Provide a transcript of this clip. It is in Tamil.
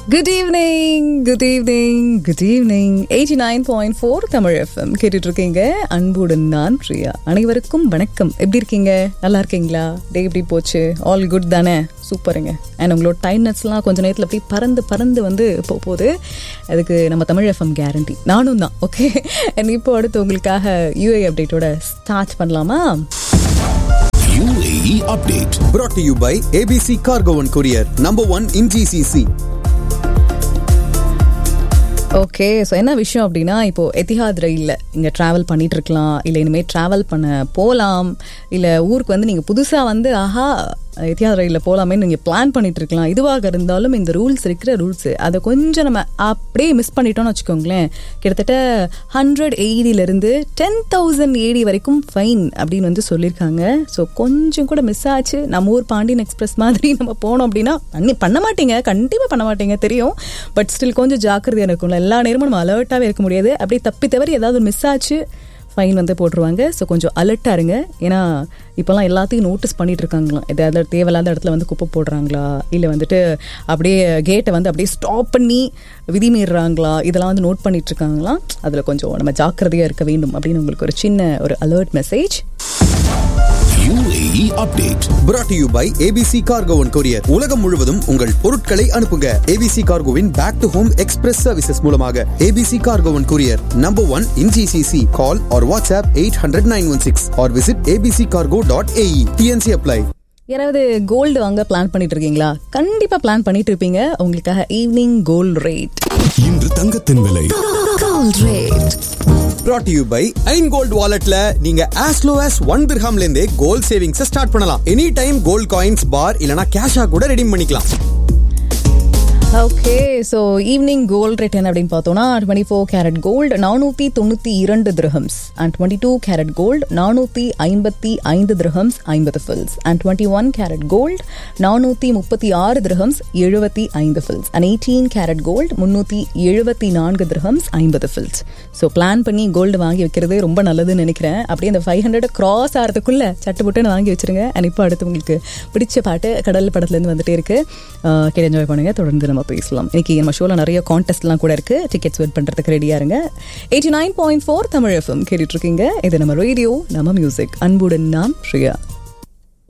Good evening good evening good evening eighty nine point four Tamil FM கேட்டுட்டு இருக்கீங்க அன்புடன் நான் பிரியா அனைவருக்கும் வணக்கம் எப்படி இருக்கீங்க நல்லா இருக்கீங்களா டே எப்படி போச்சு ஆல் குட் தானே சூப்பருங்க அண்ட் உங்களோட டைம்னஸ்லாம் கொஞ்ச நேரத்தில் அப்படி பறந்து பறந்து வந்து போக போகுது அதுக்கு நம்ம தமிழ் எஃப்எம் கேரண்டி நானும் தான் ஓகே அண்ட் இப்போ அடுத்து உங்களுக்காக யூஏ அப்டேட்டோட ஸ்டார்ட் பண்ணலாமா UAE update. brought to you by ABC Cargo and Courier, number one in GCC. Okay so என்ன விஷயம் அப்படின்னா இப்போ எத்திஹாத் ரயிலில் இங்கே ட்ராவல் பண்ணிட்டு இருக்கலாம் இல்லை இனிமேல் ட்ராவல் பண்ண போகலாம் இல்லை ஊருக்கு வந்து நீங்கள் புதுசாக வந்து ஆஹா எத்திஹாத் ரயிலில் போகலாமே நீங்கள் பிளான் பண்ணிட்டு இருக்கலாம் இதுவாக இருந்தாலும் இந்த ரூல்ஸ் இருக்கிற ரூல்ஸ் அதை கொஞ்சம் நம்ம அப்படியே மிஸ் பண்ணிட்டோம்னு வச்சுக்கோங்களேன் கிட்டத்தட்ட ஹண்ட்ரட் ஏடியிலேருந்து டென் தௌசண்ட் ஏடி வரைக்கும் ஃபைன் அப்படின்னு வந்து சொல்லியிருக்காங்க ஸோ கொஞ்சம் கூட மிஸ் ஆச்சு நம்ம ஊர் பாண்டியன் எக்ஸ்பிரஸ் மாதிரி நம்ம போனோம் அப்படின்னா பண்ணி பண்ண மாட்டீங்க கண்டிப்பாக பண்ண மாட்டீங்க தெரியும் பட் ஸ்டில் கொஞ்சம் ஜாக்கிரதையாக இருக்கும்ல எல்லா நேரமும் நம்ம அலர்ட்டாகவே இருக்க முடியாது அப்படி தப்பி தவறி ஏதாவது மிஸ் ஆச்சு ஃபைன் வந்து போட்டுருவாங்க ஸோ கொஞ்சம் அலர்ட்டாக இருங்க ஏன்னா இப்போல்லாம் எல்லாத்தையும் நோட்டீஸ் பண்ணிட்டு இருக்காங்களாம் எதாவது தேவையில்லாத இடத்துல வந்து குப்பை போடுறாங்களா இல்லை வந்துட்டு அப்படியே கேட்டை வந்து அப்படியே ஸ்டாப் பண்ணி விதிமீறாங்களா இதெல்லாம் வந்து நோட் பண்ணிட்டு இருக்காங்களாம் அதில் கொஞ்சம் நம்ம ஜாக்கிரதையாக இருக்க வேண்டும் அப்படின்னு உங்களுக்கு ஒரு சின்ன ஒரு alert message UAE update. brought to you by ABC Cargo and Courier. உலகம் முழுவதும் உங்கள் பொருட்களை அனுப்புங்க ABC Cargoவின் back to home express services மூலமாக ABC Cargo and Courier, number one in GCC. Call or WhatsApp 800-916 or visit abccargo.ae. TNC apply. யாராவது கோல்டு வாங்க பிளான் பண்ணிட்டு இருக்கீங்களா கண்டிப்பாக பிளான் பண்ணிட்டு இருப்பீங்க உங்களுக்காக ஈவினிங் கோல்டு ரேட் இன்று தங்கத்தின் விலை brought to you by ஐன் கோல்ட் வாலெட்ல நீங்க as low as ஒன் திர்ஹாம்ல இருந்தே கோல்ட் சேவிங்ஸ் ஸ்டார்ட் பண்ணலாம் any time gold coins bar இல்லனா கேஷா கூட ரெடீம் பண்ணிக்கலாம் okay so evening gold rate என்ன அப்படின்னு பார்த்தோம்னா டுவெண்ட்டி ஃபோர் கேரட் கோல்டு நானூற்றி தொண்ணூற்றி இரண்டு dirhams and twenty two carat gold நானூற்றி ஐம்பத்தி ஐந்து திரஹம்ஸ் ஐம்பது fils and twenty one carat gold நானூற்றி முப்பத்தி ஆறு திரஹம்ஸ் எழுபத்தி ஐந்து fils and eighteen carat gold முந்நூற்றி எழுபத்தி நான்கு திரஹம்ஸ் ஐம்பது ஃபில்ஸ் ஸோ பிளான் பண்ணி கோல்டு வாங்கி வைக்கிறது ரொம்ப நல்லதுன்னு நினைக்கிறேன் அப்படியே அந்த ஃபைவ் ஹண்ட்ரட் கிராஸ் ஆகிறதுக்குள்ள சட்டுப்புட்டுன்னு வாங்கி வச்சிருங்க அண்ட் இப்போ அடுத்து உங்களுக்கு பிடிச்ச பாட்டு கடல் படத்துலேருந்து வந்துட்டே இருக்கு கேட்டு என்ஜாய் பண்ணுங்க தொடர்ந்து நம்ம பேசலாம் இன்னைக்கு நம்ம ஷோவில் நிறைய கான்டெஸ்ட்லாம் கூட இருக்கு டிக்கெட்ஸ் வெட் பண்ணுறதுக்கு ரெடியாக இருங்க eighty nine point four Tamil FM கேட்டுட்டு இருக்கீங்க இது நம்ம ரேடியோ நம்ம மியூசிக் அன்புடன் நான் ஸ்ரீயா